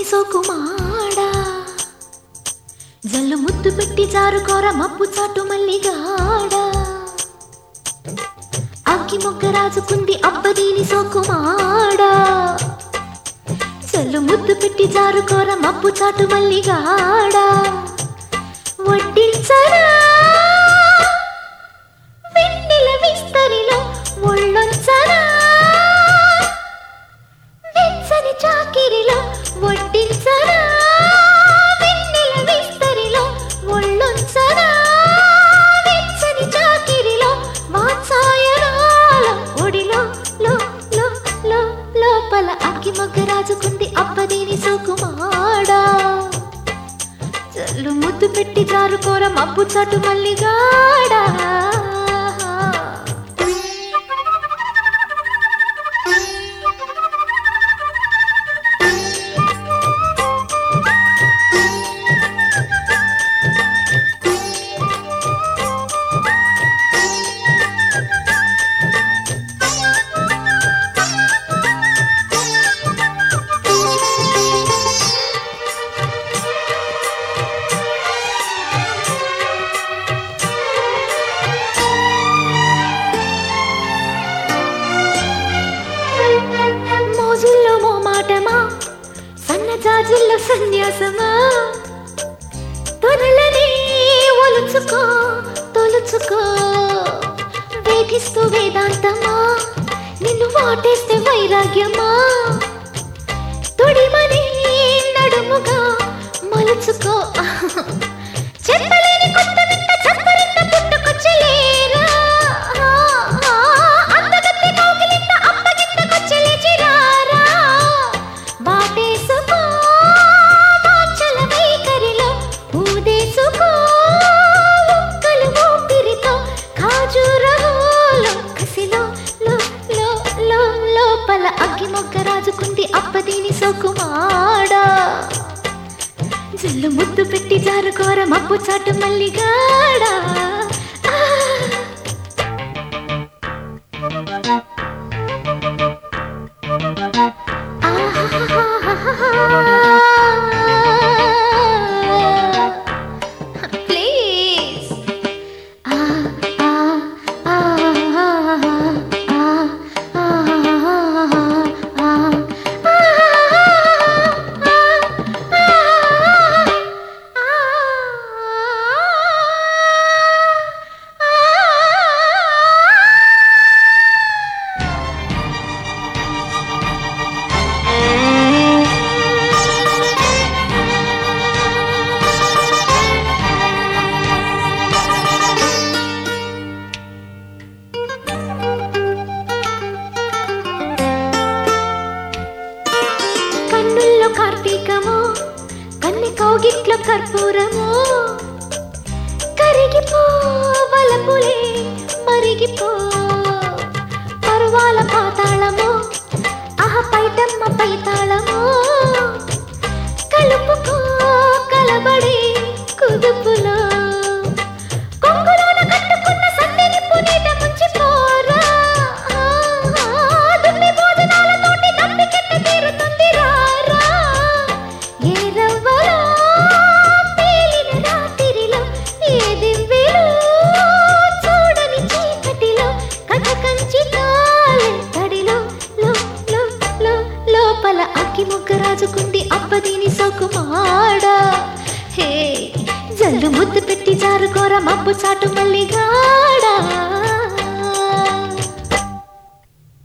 అప్పదిని సోకుమాడా జల్లు ముద్దు పెట్టి జారుకోర మబ్బు చాటు మల్లిగాడా అగ్గి మొగ్గ రాజుకుంది అబ్బదీని సోకుమాడా జల్లు ముద్దు పెట్టి జారుకోర మబ్బు చాటు మల్లిగాడా వడ్డించరా వెన్నెల విస్తరిలో ఒళ్ళొంచరా వెచ్చని చాకిరిలో వడ్డించరా వెన్నెల విస్తరిలో ఒళ్ళొంచరా వెచ్చని చాకిరిలో వాత్సాయనాల ఒడిలో లో లో లో లోపల అగ్గి మొగ్గ రాజుకుంది అప్పదేని సోకుమాడా జల్లు ముద్దు పెట్టి జారుకోర మబ్బు చాటు మల్లిగాడా మోజుల్లో మో మాటమా సన్నజాజుల్లో సన్యాసమా తొరలనే ఒలుచుకో తొలుచుకో వేధిస్తూ వేదాంతమా నిన్ను వాటేస్తే వైరాగ్యమా తొడిమని నడుముగా మలుచుకో చెప్పలేని కొత్త వింత చప్పరింత పుట్టుకొచ్చలేరా అందగత్తె కౌగిలింత అప్పగింతకొచ్చలేచిరారా బాటేసుకో వాచల వైఖరిలో ఊదేసుకో ఉక్కలు ఊపిరితో ఖాజూరహోలో కసిలో లో లో లో లోపల అగ్గి మొగ్గ రాజుకుంది అప్పదీని సోకుమాడా జల్లు ముద్దు పెట్టి జారుకోర మబ్బు చాటు మల్లిగాడా ఆ. Please. Ah, ah, ah, ah, ah, ah, ah, కన్నుల్లో కార్తీకమో కన్నె కౌగిట్లో కర్పూరమో కరిగిపో వలపులే మరిగిపో పరువాల పాతాళమో ఆహ పైటమ్మ పైతాళమో కలుపుకో కలబడి కుదుపులో కొంగులోన కట్టుకున్న సన్నెని పునీత ముంచిపోరా దుమ్మి భోజనాలతోటి దమ్మికెట్ట తీరుతుంది రారా ఏ రవ్వలో పేలిన రాత్రిలో ఏ దివ్వెలో చూడని చీకటిలో కథ కంచి తాళే తడిలో లో లో లో లోపల అగ్గి ముగ్గ రాజుకుంది అప్పదీని సోకుమాడా హే జల్లు ముద్దు పెట్టి జారుకోర మబ్బు చాటు మల్లిగా